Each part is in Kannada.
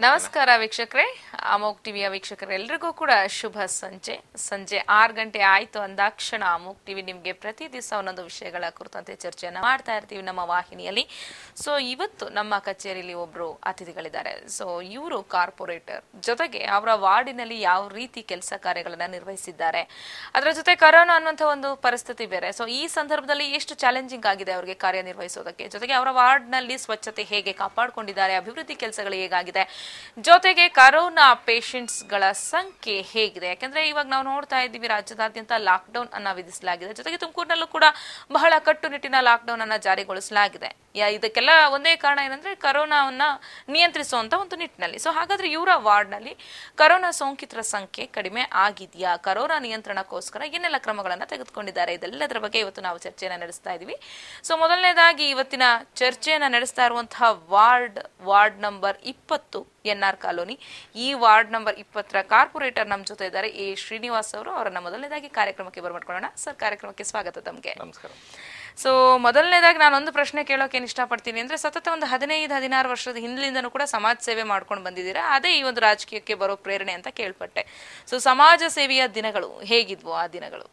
ನಮಸ್ಕಾರ ವೀಕ್ಷಕರೇ ಅಮೋಕ್ ಟಿವಿಯ ವೀಕ್ಷಕರೆಲ್ಲರಿಗೂ ಕೂಡ ಶುಭ ಸಂಜೆ ಸಂಜೆ ಆರು ಗಂಟೆ ಆಯ್ತು ಅಂದಾಕ್ಷಣ ಅಮೋಕ್ ಟಿವಿ ನಿಮ್ಗೆ ಪ್ರತಿ ದಿವಸ ಒಂದೊಂದು ವಿಷಯಗಳ ಕುರಿತಂತೆ ಚರ್ಚೆಯನ್ನ ಮಾಡ್ತಾ ಇರ್ತೀವಿ ನಮ್ಮ ವಾಹಿನಿಯಲ್ಲಿ ಸೊ ಇವತ್ತು ನಮ್ಮ ಕಚೇರಿಯಲ್ಲಿ ಒಬ್ರು ಅತಿಥಿಗಳಿದ್ದಾರೆ ಸೊ ಇವರು ಕಾರ್ಪೊರೇಟರ್ ಜೊತೆಗೆ ಅವರ ವಾರ್ಡಿನಲ್ಲಿ ಯಾವ ರೀತಿ ಕೆಲಸ ಕಾರ್ಯಗಳನ್ನ ನಿರ್ವಹಿಸಿದ್ದಾರೆ ಅದರ ಜೊತೆ ಕರೋನಾ ಅನ್ನುವಂಥ ಒಂದು ಪರಿಸ್ಥಿತಿ ಬೇರೆ ಸೊ ಈ ಸಂದರ್ಭದಲ್ಲಿ ಎಷ್ಟು ಚಾಲೆಂಜಿಂಗ್ ಆಗಿದೆ ಅವರಿಗೆ ಕಾರ್ಯನಿರ್ವಹಿಸೋದಕ್ಕೆ ಜೊತೆಗೆ ಅವರ ವಾರ್ಡ್ನಲ್ಲಿ ಸ್ವಚ್ಛತೆ ಹೇಗೆ ಕಾಪಾಡಿಕೊಂಡಿದ್ದಾರೆ ಅಭಿವೃದ್ಧಿ ಕೆಲಸಗಳು ಹೇಗಾಗಿದೆ ಜೊತೆಗೆ ಕರೋನಾ ಗಳ ಸಂಖ್ಯೆ ಹೇಗಿದೆ ಯಾಕಂದ್ರೆ ಇವಾಗ ನಾವು ನೋಡ್ತಾ ಇದ್ದೀವಿ ರಾಜ್ಯದಾದ್ಯಂತ ಲಾಕ್ಡೌನ್ ಅನ್ನ ವಿಧಿಸಲಾಗಿದೆ ಜೊತೆಗೆ ತುಮಕೂರಿನಲ್ಲೂ ಕೂಡ ಬಹಳ ಕಟ್ಟುನಿಟ್ಟಿನ ಲಾಕ್ಡೌನ್ ಅನ್ನ ಜಾರಿಗೊಳಿಸಲಾಗಿದೆ ಯಾ- ಇದಕ್ಕೆಲ್ಲ ಒಂದೇ ಕಾರಣ ಏನಂದ್ರೆ ಕರೋನಾವನ್ನ ನಿಯಂತ್ರಿಸುವಂತ ಒಂದು ನಿಟ್ಟಿನಲ್ಲಿ ಸೊ ಹಾಗಾದ್ರೆ ಇವರ ವಾರ್ಡ್ನಲ್ಲಿ ಕರೋನಾ ಸೋಂಕಿತರ ಸಂಖ್ಯೆ ಕಡಿಮೆ ಆಗಿದೆಯಾ ಕರೋನಾ ನಿಯಂತ್ರಣಕ್ಕೋಸ್ಕರ ಏನೆಲ್ಲ ಕ್ರಮಗಳನ್ನ ತೆಗೆದುಕೊಂಡಿದ್ದಾರೆ ಇದೆಲ್ಲದರ ಬಗ್ಗೆ ಇವತ್ತು ನಾವು ಚರ್ಚೆಯನ್ನ ನಡೆಸ್ತಾ ಇದ್ದೀವಿ ಸೊ ಮೊದಲನೇದಾಗಿ ಇವತ್ತಿನ ಚರ್ಚೆಯನ್ನ ನಡೆಸ್ತಾ ಇರುವಂತಹ ವಾರ್ಡ್ ವಾರ್ಡ್ ನಂಬರ್ ಇಪ್ಪತ್ತು ಎನ್ ಆರ್ ಕಾಲೋನಿ ಈ ವಾರ್ಡ್ ನಂಬರ್ ಇಪ್ಪತ್ತರ ಕಾರ್ಪೊರೇಟರ್ ನಮ್ಮ ಜೊತೆ ಇದ್ದಾರೆ ಎ ಶ್ರೀನಿವಾಸ್ ಅವರು ಅವರನ್ನ ಮೊದಲನೇದಾಗಿ ಕಾರ್ಯಕ್ರಮಕ್ಕೆ ಬರ್ಮಾಡ್ಕೊಳ್ಳೋಣ ಸರ್ ಕಾರ್ಯಕ್ರಮಕ್ಕೆ ಸ್ವಾಗತ ತಮಗೆ ನಮಸ್ಕಾರ ಸೊ ಮೊದಲನೇದಾಗಿ ನಾನೊಂದು ಪ್ರಶ್ನೆ ಕೇಳೋಕೆ ಏನು ಇಷ್ಟಪಡ್ತೀನಿ ಅಂದ್ರೆ ಸತತ ಒಂದು ಹದಿನೈದು ಹದಿನಾರು ವರ್ಷದ ಹಿಂದಿನಿಂದನೂ ಕೂಡ ಸಮಾಜ ಸೇವೆ ಮಾಡ್ಕೊಂಡು ಬಂದಿದ್ದೀರಾ ಅದೇ ಈ ಒಂದು ರಾಜಕೀಯಕ್ಕೆ ಬರೋ ಪ್ರೇರಣೆ ಅಂತ ಕೇಳ್ಪಟ್ಟೆ ಸೊ ಸಮಾಜ ಸೇವೆಯ ದಿನಗಳು ಹೇಗಿದ್ವು ಆ ದಿನಗಳು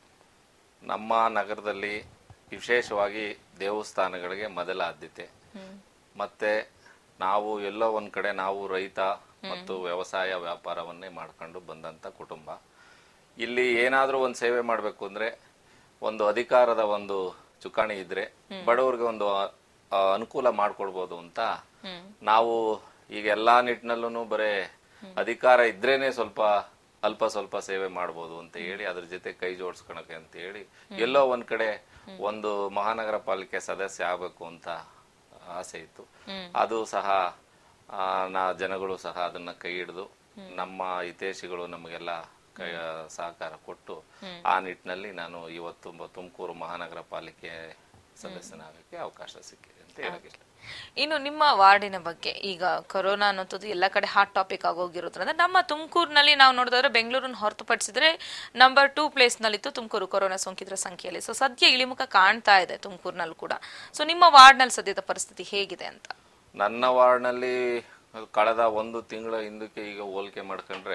ನಮ್ಮ ನಗರದಲ್ಲಿ ವಿಶೇಷವಾಗಿ ದೇವಸ್ಥಾನಗಳಿಗೆ ಮೊದಲ ಆದ್ಯತೆ ಮತ್ತೆ ನಾವು ಎಲ್ಲೋ ಒಂದ್ ಕಡೆ ನಾವು ರೈತ ಮತ್ತು ವ್ಯವಸಾಯ ವ್ಯಾಪಾರವನ್ನೇ ಮಾಡ್ಕೊಂಡು ಬಂದಂತ ಕುಟುಂಬ ಇಲ್ಲಿ ಏನಾದ್ರೂ ಒಂದು ಸೇವೆ ಮಾಡಬೇಕು ಅಂದ್ರೆ ಒಂದು ಅಧಿಕಾರದ ಒಂದು ಚುಕ್ಕಾಣಿ ಇದ್ರೆ ಬಡವರಿಗೆ ಒಂದು ಆ, ಅನುಕೂಲ ಮಾಡ್ಕೊಡ್ಬೋದು ಅಂತ ನಾವು ಈಗ ಎಲ್ಲಾ ನಿಟ್ಟಿನಲ್ಲೂ ಬರೇ ಅಧಿಕಾರ ಇದ್ರೇನೆ ಸ್ವಲ್ಪ ಅಲ್ಪ ಸ್ವಲ್ಪ ಸೇವೆ ಮಾಡ್ಬೋದು ಅಂತ ಹೇಳಿ ಅದ್ರ ಜೊತೆ ಕೈ ಜೋಡಿಸ್ಕೊಳಕ್ಕೆ ಅಂತ ಹೇಳಿ ಎಲ್ಲೋ ಒಂದ್ ಕಡೆ ಒಂದು ಮಹಾನಗರ ಪಾಲಿಕೆ ಸದಸ್ಯ ಆಗ್ಬೇಕು ಅಂತ ಆಸೆ ಇತ್ತು ಅದು ಸಹ ಆ, ನಾ ಜನಗಳು ಸಹ ಅದನ್ನ ಕೈ ಹಿಡಿದು ನಮ್ಮ ಹಿತೈಷಿಗಳು ನಮಗೆಲ್ಲ ಕೈ ಸಹಕಾರ ಕೊಟ್ಟು ಆ ನಿಟ್ಟಿನಲ್ಲಿ ನಾನು ಇವತ್ತು ಮ- ತುಮಕೂರು ಮಹಾನಗರ ಪಾಲಿಕೆ ಸದಸ್ಯನಾಗಕ್ಕೆ ಅವಕಾಶ ಸಿಕ್ಕಿದೆ ಅಂತ ಹೇಳಕ್ ಇಷ್ಟ ಇನ್ನು ನಿಮ್ಮ ವಾರ್ಡಿನ ಬಗ್ಗೆ ಈಗ ಕೊರೋನಾ ಅನ್ನೋಂಥದ್ದು ಎಲ್ಲ ಕಡೆ ಹಾಟ್ ಟಾಪಿಕ್ ಆಗೋಗಿರೋದ್ರಿಂದ ನಮ್ಮ ತುಮಕೂರಿನಲ್ಲಿ ನಾವು ನೋಡಿದ್ರೆ ಬೆಂಗಳೂರನ್ನ ಹೊರತುಪಡಿಸಿದ್ರೆ ನಂಬರ್ ಟೂ ಪ್ಲೇಸ್ ನಲ್ಲಿತ್ತು ತುಮಕೂರು ಕೊರೋನಾ ಸೋಂಕಿತರ ಸಂಖ್ಯೆಯಲ್ಲಿ ಸೊ ಸದ್ಯ ಇಳಿಮುಖ ಕಾಣ್ತಾ ಇದೆ ತುಮಕೂರಿನಲ್ಲಿ ಕೂಡ ಸೊ ನಿಮ್ಮ ವಾರ್ಡ್ನಲ್ಲಿ ಸದ್ಯದ ಪರಿಸ್ಥಿತಿ ಹೇಗಿದೆ ಅಂತ ನನ್ನ ವಾರ್ಡ್ನಲ್ಲಿ ಕಳೆದ ಒಂದು ತಿಂಗಳ ಹಿಂದಕ್ಕೆ ಈಗ ಹೋಲಿಕೆ ಮಾಡ್ಕೊಂಡ್ರೆ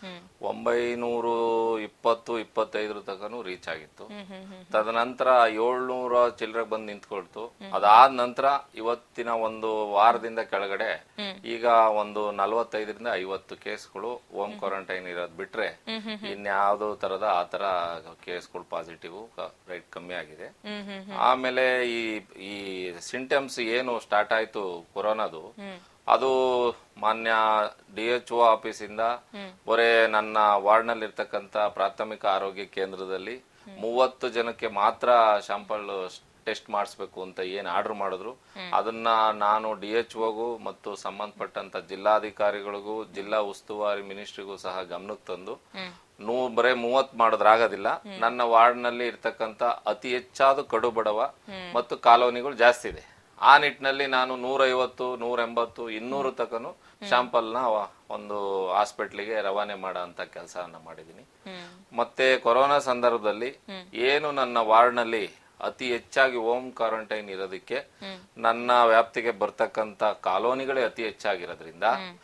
ಒಂಬೈನೂರು ಇಪ್ಪತ್ತು ಇಪ್ಪತ್ತೈದರ ತನಕನೂ ರೀಚ್ ಆಗಿತ್ತು ತದನಂತರ ಏಳ್ನೂರ ಚಿಲ್ಲರೆ ಬಂದು ನಿಂತ್ಕೊಳ್ತು ಅದಾದ ನಂತರ ಇವತ್ತಿನ ಒಂದು ವಾರದಿಂದ ಕೆಳಗಡೆ ಈಗ ಒಂದು ನಲವತ್ತೈದರಿಂದ ಐವತ್ತು ಕೇಸ್ಗಳು ಹೋಮ್ ಕ್ವಾರಂಟೈನ್ ಇರೋದ್ ಬಿಟ್ರೆ ಇನ್ಯಾವುದೋ ತರದ ಆ ತರ ಕೇಸ್ಗಳು ಪಾಸಿಟಿವ್ ರೇಟ್ ಕಮ್ಮಿ ಆಗಿದೆ ಆಮೇಲೆ ಈ ಈ ಸಿಂಟಮ್ಸ್ ಏನು ಸ್ಟಾರ್ಟ್ ಆಯ್ತು ಕೊರೋನಾದು ಅದು ಮಾನ್ಯ ಡಿ ಎಚ್ ಒ ಆಫೀಸಿಂದ ಬರೇ ನನ್ನ ವಾರ್ಡ್ ನಲ್ಲಿ ಇರ್ತಕ್ಕಂತ ಪ್ರಾಥಮಿಕ ಆರೋಗ್ಯ ಕೇಂದ್ರದಲ್ಲಿ ಮೂವತ್ತು ಜನಕ್ಕೆ ಮಾತ್ರ ಶಾಂಪಲ್ ಟೆಸ್ಟ್ ಮಾಡಿಸ್ಬೇಕು ಅಂತ ಏನ್ ಆರ್ಡರ್ ಮಾಡಿದ್ರು ಅದನ್ನ ನಾನು ಡಿ ಎಚ್ ಒಗೂ ಮತ್ತು ಸಂಬಂಧಪಟ್ಟಂತ ಜಿಲ್ಲಾಧಿಕಾರಿಗಳಿಗೂ ಜಿಲ್ಲಾ ಉಸ್ತುವಾರಿ ಮಿನಿಸ್ಟ್ರಿಗೂ ಸಹ ಗಮನಕ್ಕೆ ತಂದು ನೂ ಬರೇ ಮೂವತ್ ಮಾಡೋದ್ರಾಗೋದಿಲ್ಲ ನನ್ನ ವಾರ್ಡ್ ನಲ್ಲಿ ಇರ್ತಕ್ಕಂತ ಅತಿ ಹೆಚ್ಚಾದ ಕಡು ಬಡವ ಮತ್ತು ಕಾಲೋನಿಗಳು ಜಾಸ್ತಿ ಇದೆ ಆ ನಿಟ್ಟಿನಲ್ಲಿ ನಾನು ನೂರೈವತ್ತು ನೂರ ಎಂಬತ್ತು ಇನ್ನೂರು ತಕನು ಶಾಂಪಲ್ ನ ಒಂದು ಹಾಸ್ಪಿಟ್ಲಿಗೆ ರವಾನೆ ಮಾಡೋ ಅಂತ ಕೆಲಸವನ್ನ ಮಾಡಿದೀನಿ ಮತ್ತೆ ಕೊರೋನಾ ಸಂದರ್ಭದಲ್ಲಿ ಏನು ನನ್ನ ವಾರ್ಡ್ ನಲ್ಲಿ ಅತಿ ಹೆಚ್ಚಾಗಿ ಹೋಮ್ ಕ್ವಾರಂಟೈನ್ ಇರೋದಕ್ಕೆ ನನ್ನ ವ್ಯಾಪ್ತಿಗೆ ಬರ್ತಕ್ಕಂತ ಕಾಲೋನಿಗಳೇ ಅತಿ ಹೆಚ್ಚಾಗಿರೋದ್ರಿಂದ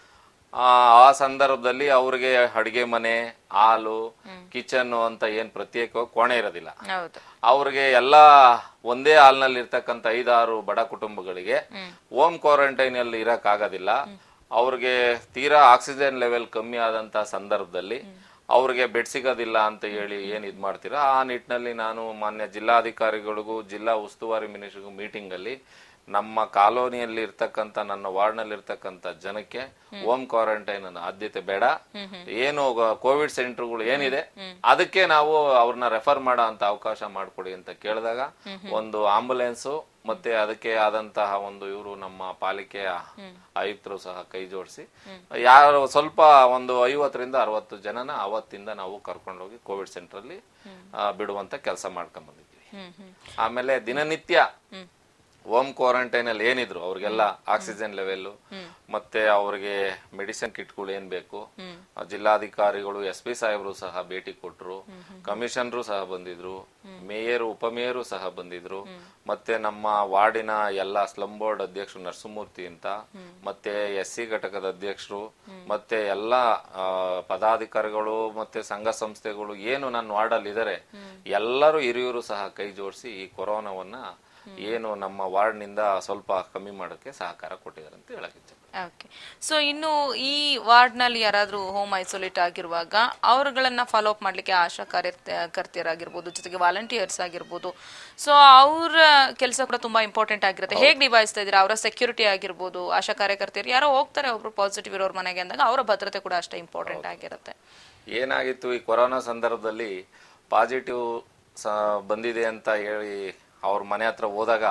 ಆ ಆ ಸಂದರ್ಭದಲ್ಲಿ ಅವ್ರಿಗೆ ಅಡಿಗೆ ಮನೆ ಹಾಲು ಕಿಚನ್ ಅಂತ ಏನ್ ಪ್ರತ್ಯೇಕವಾಗಿ ಕೋಣೆ ಇರೋದಿಲ್ಲ ಹೌದು ಅವ್ರಿಗೆ ಎಲ್ಲ ಒಂದೇ ಹಾಲ್ನಲ್ಲಿ ಇರ್ತಕ್ಕಂಥ ಐದಾರು ಬಡ ಕುಟುಂಬಗಳಿಗೆ ಹೋಮ್ ಕ್ವಾರಂಟೈನ್ ಅಲ್ಲಿ ಇರಕ್ ಆಗೋದಿಲ್ಲ ಅವ್ರಿಗೆ ತೀರಾ ಆಕ್ಸಿಜನ್ ಲೆವೆಲ್ ಕಮ್ಮಿ ಆದಂತ ಸಂದರ್ಭದಲ್ಲಿ ಅವ್ರಿಗೆ ಬೆಡ್ ಸಿಗೋದಿಲ್ಲ ಅಂತ ಹೇಳಿ ಏನ್ ಇದ್ ಮಾಡ್ತೀರಾ ಆ ನಿಟ್ಟಿನಲ್ಲಿ ನಾನು ಮಾನ್ಯ ಜಿಲ್ಲಾಧಿಕಾರಿಗಳಿಗೂ ಜಿಲ್ಲಾ ಉಸ್ತುವಾರಿ ಮಿನಿಸ್ಟ್ರಿಗೂ ಮೀಟಿಂಗ್ ಅಲ್ಲಿ ನಮ್ಮ ಕಾಲೋನಿಯಲ್ಲಿ ಇರ್ತಕ್ಕಂಥ ನನ್ನ ವಾರ್ಡ್ ನಲ್ಲಿ ಇರ್ತಕ್ಕಂಥ ಜನಕ್ಕೆ ಹೋಮ್ ಕ್ವಾರಂಟೈನ್ ಅನ್ನ ಆದ್ಯತೆ ಬೇಡ ಏನು ಕೋವಿಡ್ ಸೆಂಟರ್ಗಳು ಏನಿದೆ ಅದಕ್ಕೆ ನಾವು ಅವ್ರನ್ನ ರೆಫರ್ ಮಾಡೋ ಅಂತ ಅವಕಾಶ ಮಾಡ್ಕೊಡಿ ಅಂತ ಕೇಳಿದಾಗ ಒಂದು ಆಂಬುಲೆನ್ಸ್ ಮತ್ತೆ ಅದಕ್ಕೆ ಆದಂತಹ ಒಂದು ಇವರು ನಮ್ಮ ಪಾಲಿಕೆಯ ಆಯುಕ್ತರು ಸಹ ಕೈ ಜೋಡಿಸಿ ಯಾರು ಸ್ವಲ್ಪ ಒಂದು ಐವತ್ತರಿಂದ ಅರವತ್ತು ಜನನ ಅವತ್ತಿಂದ ನಾವು ಕರ್ಕೊಂಡೋಗಿ ಕೋವಿಡ್ ಸೆಂಟರ್ ಅಲ್ಲಿ ಆ, ಬಿಡುವಂತ ಕೆಲಸ ಮಾಡ್ಕೊಂಡ್ ಬಂದಿದ್ದೀವಿ ಹ್ಮ್ ಹ್ಮ್ ಆಮೇಲೆ ದಿನನಿತ್ಯ ಹೋಮ್ ಕ್ವಾರಂಟೈನ್ ಅಲ್ಲಿ ಏನಿದ್ರು ಅವ್ರಿಗೆಲ್ಲ ಆಕ್ಸಿಜನ್ ಲೆವೆಲ್ ಮತ್ತೆ ಅವ್ರಿಗೆ ಮೆಡಿಸಿನ್ ಕಿಟ್ಗಳು ಏನ್ ಬೇಕು ಆ ಜಿಲ್ಲಾಧಿಕಾರಿಗಳು ಎಸ್ ಪಿ ಸಾಹೇಬರು ಸಹ ಭೇಟಿ ಕೊಟ್ರು ಕಮಿಷನರು ಸಹ ಬಂದಿದ್ರು ಮೇಯರ್ ಉಪಮೇಯರು ಸಹ ಬಂದಿದ್ರು ಮತ್ತೆ ನಮ್ಮ ವಾರ್ಡಿನ ಎಲ್ಲ ಸ್ಲಂ ಬೋರ್ಡ್ ಅಧ್ಯಕ್ಷರು ನರಸಿಂಹಮೂರ್ತಿ ಅಂತ ಮತ್ತೆ ಎಸ್ ಸಿ ಘಟಕದ ಅಧ್ಯಕ್ಷರು ಮತ್ತೆ ಎಲ್ಲ ಆ, ಪದಾಧಿಕಾರಿಗಳು ಮತ್ತೆ ಸಂಘ ಸಂಸ್ಥೆಗಳು ಏನು ನನ್ನ ವಾರ್ಡಲ್ಲಿ ಇದಾರೆ ಎಲ್ಲರೂ ಹಿರಿಯರು ಸಹ ಕೈ ಜೋಡಿಸಿ ಈ ಕೊರೋನಾವನ್ನ ಏನು ನಮ್ಮ ವಾರ್ಡ್ನಿಂದ ಸ್ವಲ್ಪ ಕಮ್ಮಿ ಮಾಡೋಕ್ಕೆ ಸಹಕಾರ ಕೊಟ್ಟಿದ್ದಾರೆ ಅಂತ ಹೇಳಕ್ಕೆ ಓಕೆ ಸೊ ಇನ್ನು ಈ ವಾರ್ಡ್ನಲ್ಲಿ ಯಾರಾದರೂ ಹೋಮ್ ಐಸೋಲೇಟ್ ಆಗಿರುವಾಗ ಅವರುಗಳನ್ನ ಫಾಲೋ ಅಪ್ ಮಾಡಲಿಕ್ಕೆ ಆಶಾ ಕಾರ್ಯ ಕರ್ತಿಯರಾಗಿರ್ಬೋದು ಜೊತೆಗೆ ವಾಲಂಟಿಯರ್ಸ್ ಆಗಿರ್ಬೋದು ಸೊ ಅವರ ಕೆಲಸ ಕೂಡ ತುಂಬಾ ಇಂಪಾರ್ಟೆಂಟ್ ಆಗಿರುತ್ತೆ ಹೇಗೆ ನಿಭಾಯಿಸ್ತಾ ಇದ್ದೀರಾ ಅವರ ಸೆಕ್ಯೂರಿಟಿ ಆಗಿರ್ಬೋದು ಆಶಾ ಕಾರ್ಯಕರ್ತೆಯರು ಯಾರೋ ಹೋಗ್ತಾರೆ ಒಬ್ರು ಪಾಸಿಟಿವ್ ಇರೋರ್ ಮನೆಗೆ ಅಂದಾಗ ಅವರ ಭದ್ರತೆ ಕೂಡ ಅಷ್ಟೇ ಇಂಪಾರ್ಟೆಂಟ್ ಆಗಿರುತ್ತೆ ಏನಾಗಿತ್ತು ಈ ಕೊರೋನಾ ಸಂದರ್ಭದಲ್ಲಿ ಪಾಸಿಟಿವ್ ಬಂದಿದೆ ಅಂತ ಹೇಳಿ ಅವ್ರ ಮನೆ ಹತ್ರ ಹೋದಾಗ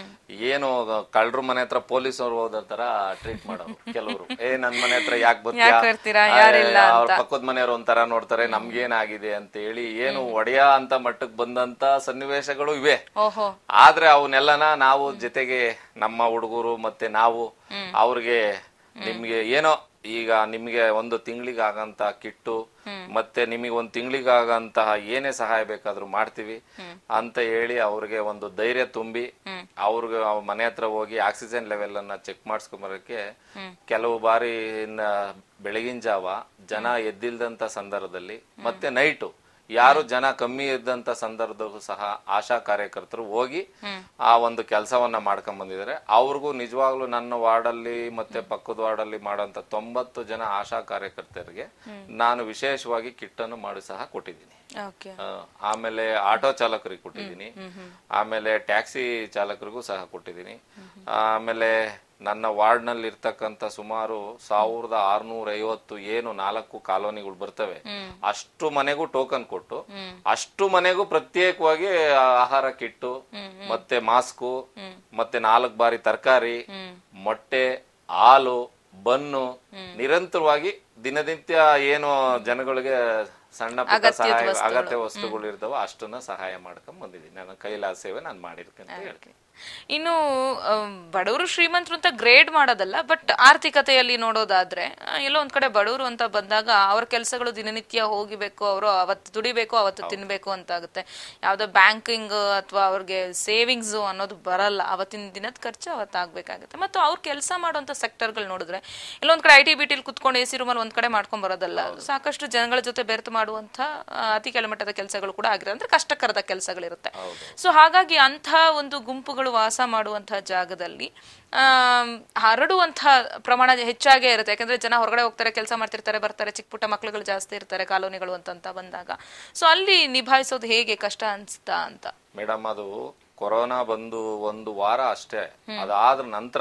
ಏನು ಕಳ್ಳರ ಮನೆ ಹತ್ರ ಪೊಲೀಸರು ಹೋದ ತರ ಟ್ರೀಟ್ ಮಾಡೋರು ಕೆಲವರು ಏ ನನ್ ಮನೆ ಹತ್ರ ಯಾಕೆ ಯಾಕ್ ಬರ್ತೀರಾ? ಬರ್ತೀರಾ ಯಾರಿಲ್ಲ ಅವ್ರ ಪಕ್ಕದ ಮನೆಯವ್ರು ಒಂಥರ ನೋಡ್ತಾರೆ ನಮ್ಗೇನಾಗಿದೆ ಅಂತ ಹೇಳಿ ಏನು ಒಡೆಯ ಅಂತ ಮಟ್ಟಕ್ಕೆ ಬಂದಂತ ಸನ್ನಿವೇಶಗಳು ಇವೆ ಓಹೋ ಆದ್ರೆ ಅವನ್ನೆಲ್ಲನ ನಾವು ಜೊತೆಗೆ ನಮ್ಮ ಹುಡುಗರು ಮತ್ತೆ ನಾವು ಅವ್ರಿಗೆ ನಿಮ್ಗೆ ಏನೋ ಈಗ ನಿಮ್ಗೆ ಒಂದು ತಿಂಗಳಿಗೆ ಆಗಂತ ಕಿಟ್ಟು ಮತ್ತೆ ನಿಮಗೆ ಒಂದು ತಿಂಗಳಿಗೆ ಆಗಂತಹ ಏನೇ ಸಹಾಯ ಬೇಕಾದ್ರೂ ಮಾಡ್ತೀವಿ ಅಂತ ಹೇಳಿ ಅವ್ರಿಗೆ ಒಂದು ಧೈರ್ಯ ತುಂಬಿ ಅವ್ರಿಗೆ ಅವ್ರ ಮನೆ ಹತ್ರ ಹೋಗಿ ಆಕ್ಸಿಜನ್ ಲೆವೆಲ್ ಅನ್ನ ಚೆಕ್ ಮಾಡಿಸ್ಕೊಂಬರಕ್ಕೆ ಕೆಲವು ಬಾರಿ ಇನ್ನ ಬೆಳಗಿನ ಜಾವ ಜನ ಎದ್ದಿಲ್ದಂತ ಸಂದರ್ಭದಲ್ಲಿ ಮತ್ತೆ ನೈಟು ಯಾರು ಜನ ಕಮ್ಮಿ ಇದ್ದಂತ ಸಂದರ್ಭದಲ್ಲೂ ಸಹ ಆಶಾ ಕಾರ್ಯಕರ್ತರು ಹೋಗಿ ಆ ಒಂದು ಕೆಲಸವನ್ನ ಮಾಡ್ಕೊಂಡ್ ಬಂದಿದ್ದಾರೆ ಅವ್ರಿಗೂ ನಿಜವಾಗ್ಲೂ ನನ್ನ ವಾರ್ಡಲ್ಲಿ ಮತ್ತೆ ಪಕ್ಕದ ವಾರ್ಡಲ್ಲಿ ಮಾಡೋಂತ ತೊಂಬತ್ತು ಜನ ಆಶಾ ಕಾರ್ಯಕರ್ತರಿಗೆ ನಾನು ವಿಶೇಷವಾಗಿ ಕಿಟ್ ಅನ್ನು ಮಾಡಿ ಸಹ ಕೊಟ್ಟಿದ್ದೀನಿ ಓಕೆ ಆ, ಆಮೇಲೆ ಆಟೋ ಚಾಲಕರಿಗೆ ಕೊಟ್ಟಿದ್ದೀನಿ ಆಮೇಲೆ ಟ್ಯಾಕ್ಸಿ ಚಾಲಕರಿಗೂ ಸಹ ಕೊಟ್ಟಿದ್ದೀನಿ ಆಮೇಲೆ ನನ್ನ ವಾರ್ಡ್ನಲ್ಲಿ ಇರ್ತಕ್ಕಂಥ ಸುಮಾರು ಸಾವಿರದ ಆರ್ನೂರ ಐವತ್ತು ಏನು ನಾಲ್ಕು ಕಾಲೋನಿಗಳು ಬರ್ತವೆ ಅಷ್ಟು ಮನೆಗೂ ಟೋಕನ್ ಕೊಟ್ಟು ಅಷ್ಟು ಮನೆಗೂ ಪ್ರತ್ಯೇಕವಾಗಿ ಆಹಾರ ಕಿಟ್ಟು ಮತ್ತೆ ಮಾಸ್ಕು ಮತ್ತೆ ನಾಲ್ಕು ಬಾರಿ ತರಕಾರಿ ಮೊಟ್ಟೆ ಹಾಲು ಬನ್ನು ನಿರಂತರವಾಗಿ ದಿನನಿತ್ಯ ಏನು ಜನಗಳಿಗೆ ಸಣ್ಣ ಪುಟ್ಟ ಸಹಾಯ ಅಗತ್ಯ ವಸ್ತುಗಳು ಇರ್ತಾವ ಅಷ್ಟನ್ನ ಸಹಾಯ ಮಾಡ್ಕೊಂಡ್ ಬಂದಿದ್ದೀನಿ ನನ್ನ ಕೈಲಾದ ಸೇವೆ ನಾನು ಮಾಡಿರ್ತೀನಿ ಅಂತ ಹೇಳ್ತೀನಿ ಇನ್ನು ಅಮ್, ಬಡವರು ಶ್ರೀಮಂತರು ಅಂತ ಗ್ರೇಡ್ ಮಾಡೋದಲ್ಲ ಬಟ್ ಆರ್ಥಿಕತೆಯಲ್ಲಿ ನೋಡೋದಾದ್ರೆ ಆ, ಎಲ್ಲೋ ಒಂದ್ ಕಡೆ ಬಡವರು ಅಂತ ಬಂದಾಗ ಅವ್ರ ಕೆಲಸಗಳು ದಿನನಿತ್ಯ ಹೋಗಿಬೇಕು ಅವರು ಅವತ್ತು ದುಡಿಬೇಕು ಅವತ್ತು ತಿನ್ಬೇಕು ಅಂತ ಆಗುತ್ತೆ ಯಾವ್ದೋ ಬ್ಯಾಂಕಿಂಗ್ ಅಥವಾ ಅವ್ರಿಗೆ ಸೇವಿಂಗ್ಸ್ ಅನ್ನೋದು ಬರಲ್ಲ ಅವತ್ತಿನ ದಿನದ ಖರ್ಚು ಅವತ್ತು ಆಗ್ಬೇಕಾಗುತ್ತೆ ಮತ್ತು ಅವ್ರು ಕೆಲಸ ಮಾಡುವಂತ ಸೆಕ್ಟರ್ಗಳು ನೋಡಿದ್ರೆ ಎಲ್ಲೊಂದ್ ಕಡೆ ಐ ಟಿ ಬಿ ಟಿಲಿ ಕುತ್ಕೊಂಡು ಎ ಸಿ ರೂಮಲ್ಲಿ ಒಂದ್ ಕಡೆ ಮಾಡ್ಕೊಂಡ್ ಬರೋದಲ್ಲ ಸಾಕಷ್ಟು ಜನಗಳ ಜೊತೆ ಬೆರೆತು ಮಾಡುವಂತ ಆ, ಅತಿ ಕೆಳಮಟ್ಟದ ಕೆಲಸಗಳು ಕೂಡ ಆಗಿರುತ್ತೆ ಅಂದ್ರೆ ಕಷ್ಟಕರದ ಕೆಲಸಗಳಿರುತ್ತೆ ಸೊ ಹಾಗಾಗಿ ಅಂಥ ಒಂದು ಗುಂಪುಗಳು ವಾಸ ಮಾಡುವಂತಹ ಜಾಗದಲ್ಲಿ ಆಮ್, ಹರಡುವಂತಹ ಪ್ರಮಾಣ ಹೆಚ್ಚಾಗೇ ಇರುತ್ತೆ ಯಾಕಂದ್ರೆ ಜನ ಹೊರಗಡೆ ಹೋಗ್ತಾರೆ ಕೆಲಸ ಮಾಡ್ತಿರ್ತಾರೆ ಬರ್ತಾರೆ ಚಿಕ್ಕ ಪುಟ್ಟ ಮಕ್ಳುಗಳು ಜಾಸ್ತಿ ಇರ್ತಾರೆ ಕಾಲೋನಿಗಳು ಅಂತಂತ ಬಂದಾಗ ಸೊ ಅಲ್ಲಿ ನಿಭಾಯಿಸೋದು ಹೇಗೆ ಕಷ್ಟ ಅನ್ಸ್ತಾ ಅಂತ ಮೇಡಮ್ ಅದು ಕೊರೋನಾ ಬಂದು ಒಂದು ವಾರ ಅಷ್ಟೇ ಅದಾದ ನಂತರ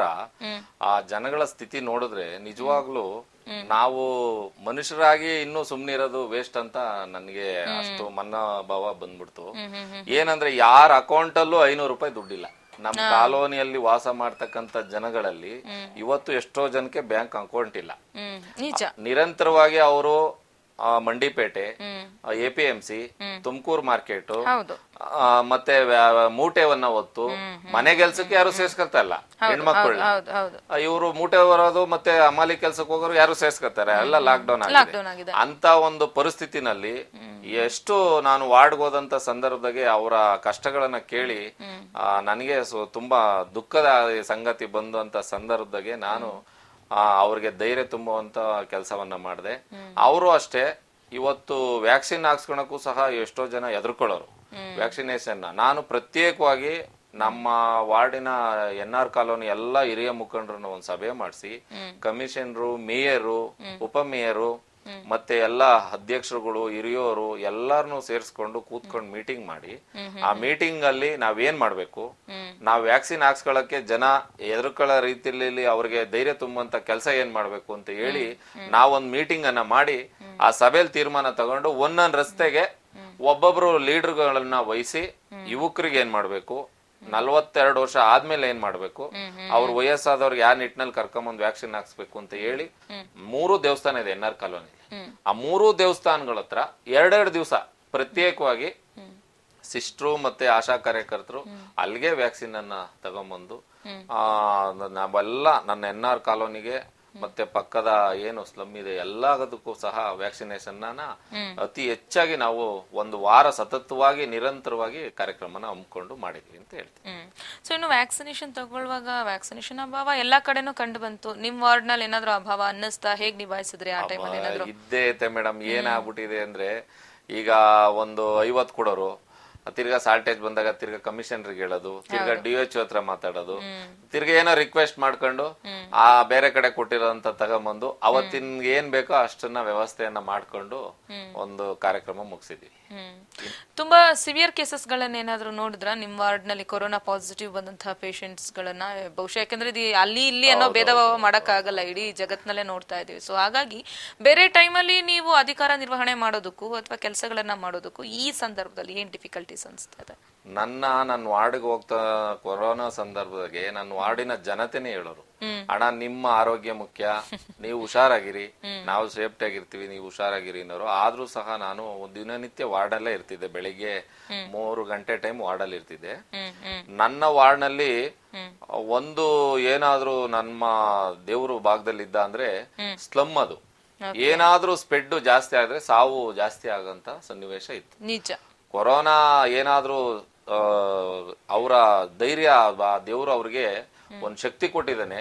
ಆ ಜನಗಳ ಸ್ಥಿತಿ ನೋಡಿದ್ರೆ ನಿಜವಾಗ್ಲೂ ನಾವು ಮನುಷ್ಯರಾಗಿ ಇನ್ನೂ ಸುಮ್ನಿರೋದು ವೇಸ್ಟ್ ಅಂತ ನನ್ಗೆ ಅಷ್ಟು ಮನ್ನೋಭಾವ ಬಂದ್ಬಿಡ್ತು ಏನಂದ್ರೆ ಯಾರ ಅಕೌಂಟ್ ಅಲ್ಲೂ ಐನೂರು ರೂಪಾಯಿ ದುಡ್ಡಿಲ್ಲ ನಮ್ ಕಾಲೋನಿಯಲ್ಲಿ ವಾಸ ಮಾಡ್ತಕ್ಕಂತ ಜನಗಳಲ್ಲಿ ಇವತ್ತು ಎಷ್ಟೋ ಜನಕ್ಕೆ ಬ್ಯಾಂಕ್ ಅಕೌಂಟ್ ಇಲ್ಲ ಹ್ಮ್ ನಿಜ ನಿರಂತರವಾಗಿ ಅವರು Mandipete A P M C Tumakuru market ಹೌದು ಮತ್ತೆ ವ್ಯಾ- ಮೂಟೆವನ್ನ ಹೊತ್ತು ಮನೆ ಕೆಲ್ಸಕ್ಕೆ ಯಾರು ಸೇರ್ಸ್ಕೊಳ್ತಾ ಇಲ್ಲ ಹೆಣ್ಮಕ್ಳು ಹೌದು ಹೌದು ಇವರು ಮೂಟೆ ಬರೋದು ಮತ್ತೆ ಅಮಾಲಿ ಕೆಲ್ಸಕ್ಕೆ ಹೋಗೋರು ಯಾರು ಸೇರ್ಸ್ಕೊತಾರೆ ಎಲ್ಲ ಲಾಕ್ ಡೌನ್ ಆಗಿದೆ ಲಾಕ್ಡೌನ್ ಆಗಿದೆ ಅಂತ ಒಂದು ಪರಿಸ್ಥಿತಿನಲ್ಲಿ ಎಷ್ಟು ನಾನು ವಾರ್ಡ್ಗೆ ಹೋದಂತ ಸಂದರ್ಭದಾಗೆ ಅವರ ಕಷ್ಟಗಳನ್ನ ಕೇಳಿ ಆ, ನನಗೆ ಸು- ತುಂಬಾ ದುಃಖದ ಸಂಗತಿ ಬಂದಂತ ಸಂದರ್ಭದಾಗೆ ನಾನು ಆ, ಅವ್ರಿಗೆ ಧೈರ್ಯ ತುಂಬುವಂತ ಕೆಲಸವನ್ನ ಮಾಡಿದೆ ಅವರು ಅಷ್ಟೇ ಇವತ್ತು ವ್ಯಾಕ್ಸಿನ್ ಹಾಕ್ಸ್ಕೊಳಕ್ಕೂ ಸಹ ಎಷ್ಟೋ ಜನ ಎದುರ್ಕೊಳ್ಳೋರು ವ್ಯಾಕ್ಸಿನೇಷನ್ ನಾನು ಪ್ರತ್ಯೇಕವಾಗಿ ನಮ್ಮ ವಾರ್ಡಿನ ಎನ್ ಆರ್ ಕಾಲೋನಿ ಎಲ್ಲಾ ಹಿರಿಯ ಮುಖಂಡರನ್ನ ಒಂದ್ ಸಭೆ ಮಾಡಿಸಿ ಕಮಿಷನರು ಮೇಯರು ಉಪಮೇಯರು ಮತ್ತೆ ಎಲ್ಲಾ ಅಧ್ಯಕ್ಷರುಗಳು ಹಿರಿಯೋರು ಎಲ್ಲಾರನು ಸೇರಿಸ್ಕೊಂಡು ಕೂತ್ಕೊಂಡು ಮೀಟಿಂಗ್ ಮಾಡಿ ಆ ಮೀಟಿಂಗ್ ಅಲ್ಲಿ ನಾವೇನ್ ಮಾಡ್ಬೇಕು ನಾವ್ ವ್ಯಾಕ್ಸಿನ್ ಹಾಕ್ಸ್ಕೊಳಕ್ಕೆ ಜನ ಎದುರ್ಕೊಳ್ಳೋ ರೀತಿಯಲ್ಲಿ ಅವ್ರಿಗೆ ಧೈರ್ಯ ತುಂಬುವಂತ ಕೆಲಸ ಏನ್ ಮಾಡ್ಬೇಕು ಅಂತ ಹೇಳಿ ನಾವೊಂದ್ ಮೀಟಿಂಗ್ ಅನ್ನ ಮಾಡಿ ಆ ಸಭೆಯಲ್ಲಿ ತೀರ್ಮಾನ ತಗೊಂಡು ಒಂದೊಂದ್ ರಸ್ತೆಗೆ ಒಬ್ಬೊಬ್ರು ಲೀಡರ್ಗಳನ್ನ ವಹಿಸಿ ಯುವಕರಿಗೆ ಏನ್ ಮಾಡ್ಬೇಕು ನಲ್ವತ್ತೆರಡು ವರ್ಷ ಆದ್ಮೇಲೆ ಏನ್ ಮಾಡ್ಬೇಕು ಅವ್ರ ವಯಸ್ಸಾದವ್ರಿಗೆ ಯಾವ ನಿಟ್ಟಿನಲ್ಲಿ ಕರ್ಕೊಂಬಂದ್ ವ್ಯಾಕ್ಸಿನ್ ಹಾಕ್ಸ್ಬೇಕು ಅಂತ ಹೇಳಿ ಮೂರು ದೇವಸ್ಥಾನ ಇದೆ ಎನ್ ಆರ್ ಕಾಲೋನಿ ಆ ಮೂರು ದೇವಸ್ಥಾನಗಳ ಹತ್ರ ಎರಡೆರಡು ದಿವಸ ಪ್ರತ್ಯೇಕವಾಗಿ ಸಿಸ್ಟ್ರು ಮತ್ತೆ ಆಶಾ ಕಾರ್ಯಕರ್ತರು ಅಲ್ಲಿಗೆ ವ್ಯಾಕ್ಸಿನ್ ಅನ್ನ ತಗೊಂಬಂದು ಆ, ನಾವೆಲ್ಲ ನನ್ನ ಎನ್ ಆರ್ ಕಾಲೋನಿಗೆ ಮತ್ತೆ ಪಕ್ಕದ ಏನು ಸ್ಲಮ್ ಇದೆ ಎಲ್ಲದಕ್ಕೂ ಸಹ ವ್ಯಾಕ್ಸಿನೇಷನ್ ಅತಿ ಹೆಚ್ಚಾಗಿ ನಾವು ಒಂದು ವಾರ ಸತತವಾಗಿ ನಿರಂತರವಾಗಿ ಕಾರ್ಯಕ್ರಮನ ಹಮ್ಮಿಕೊಂಡು ಮಾಡಿದ್ವಿ ಅಂತ ಹೇಳ್ತೀವಿ ಹ್ಮ್ ಸೊ ಇನ್ನು ವ್ಯಾಕ್ಸಿನೇಷನ್ ತಗೊಳ್ಳುವಾಗ ವ್ಯಾಕ್ಸಿನೇಷನ್ ಅಭಾವ ಎಲ್ಲಾ ಕಡೆನೂ ಕಂಡು ಬಂತು ನಿಮ್ ವಾರ್ಡ್ ನಲ್ಲಿ ಏನಾದ್ರು ಅಭಾವ ಅನ್ನಿಸ್ತಾ ಹೇಗ್ ನಿಭಾಯಿಸಿದ್ರಿ ಆ ಟೈಮಲ್ಲಿ ಏನಾದ್ರು ಇದ್ದೇ ಐತೆ ಮೇಡಮ್ ಏನಾಗ್ಬಿಟ್ಟಿದೆ ಅಂದ್ರೆ ಈಗ ಒಂದು ಐವತ್ ಕೊಡೋರು ತಿರ್ಗಾ ಸಾಲ್ಟೇಜ್ ಬಂದಾಗ ತಿರ್ಗಾ ಕಮಿಷನರ್ಗೆ ಹೇಳೋದು ತಿರ್ಗಾ ಡಿ ಎಚ್ ಹತ್ರ ಮಾತಾಡೋದು ತಿರ್ಗಾ ಏನೋ ರಿಕ್ವೆಸ್ಟ್ ಮಾಡ್ಕೊಂಡು ಆ ಬೇರೆ ಕಡೆ ಕೊಟ್ಟಿರೋಂತ ತಗೊಂಬಂದು ಅವತ್ತಿನ ಏನ್ ಬೇಕೋ ಅಷ್ಟನ್ನ ವ್ಯವಸ್ಥೆಯನ್ನ ಮಾಡ್ಕೊಂಡು ಒಂದು ಕಾರ್ಯಕ್ರಮ ಮುಗಿಸಿದ್ವಿ ಹ್ಮ್ ತುಂಬಾ ಸಿವಿಯರ್ ಕೇಸಸ್ ಗಳನ್ನ ಏನಾದ್ರು ನೋಡಿದ್ರ ನಿಮ್ ವಾರ್ಡ್ ನಲ್ಲಿ ಕೊರೋನಾ ಪಾಸಿಟಿವ್ ಬಂದಂತಹ ಪೇಷಂಟ್ಸ್ ಗಳನ್ನ ಬಹುಶಃ ಯಾಕಂದ್ರೆ ಇದು ಅಲ್ಲಿ ಇಲ್ಲಿ ಅನ್ನೋ ಭೇದ ಭಾವ ಮಾಡಕ್ ಆಗಲ್ಲ ಇಡೀ ಜಗತ್ನಲ್ಲೇ ನೋಡ್ತಾ ಇದೀವಿ ಸೊ ಹಾಗಾಗಿ ಬೇರೆ ಟೈಮಲ್ಲಿ ನೀವು ಅಧಿಕಾರ ನಿರ್ವಹಣೆ ಮಾಡೋದಕ್ಕೂ ಅಥವಾ ಕೆಲಸಗಳನ್ನ ಮಾಡೋದಕ್ಕೂ ಈ ಸಂದರ್ಭದಲ್ಲಿ ಏನ್ ಡಿಫಿಕಲ್ಟೀಸ್ ಅನ್ಸ್ತಾ ಇದೆ ನನ್ನ ನನ್ನ ವಾರ್ಡ್ಗೆ ಹೋಗ್ತಾ ಕೊರೋನಾ ಸಂದರ್ಭದಾಗೆ ನನ್ನ ವಾರ್ಡಿನ ಜನತೆನೇ ಹೇಳೋರು ಅಣ್ಣ ನಿಮ್ಮ ಆರೋಗ್ಯ ಮುಖ್ಯ ನೀವು ಹುಷಾರಾಗಿರಿ ನಾವು ಸೇಫ್ಟಿ ಆಗಿರ್ತೀವಿ ನೀವು ಹುಷಾರಾಗಿರಿ ಅನ್ನೋರು ಆದ್ರೂ ಸಹ ನಾನು ದಿನನಿತ್ಯ ವಾರ್ಡಲ್ಲೇ ಇರ್ತಿದ್ದೆ ಬೆಳಿಗ್ಗೆ ಮೂರು ಗಂಟೆ ಟೈಮ್ ವಾರ್ಡಲ್ಲಿ ಇರ್ತಿದ್ದೆ ಹ್ಮ್ ಹ್ಮ್ ನನ್ನ ವಾರ್ಡ್ನಲ್ಲಿ ಒಂದು ಏನಾದ್ರೂ ನಮ್ಮ ದೇವ್ರು ಭಾಗದಲ್ಲಿದ್ದ ಅಂದ್ರೆ ಸ್ಲಮ್ ಅದು ಏನಾದ್ರೂ ಸ್ಪೆಡ್ ಜಾಸ್ತಿ ಆದ್ರೆ ಸಾವು ಜಾಸ್ತಿ ಆಗಂತ ಸನ್ನಿವೇಶ ಇತ್ತು ನಿಜ ಕೊರೋನಾ ಏನಾದ್ರೂ ಅವರ ಧೈರ್ಯ ದೇವರು ಅವ್ರಿಗೆ ಒಂದ್ ಶಕ್ತಿ ಕೊಟ್ಟಿದ್ದಾನೆ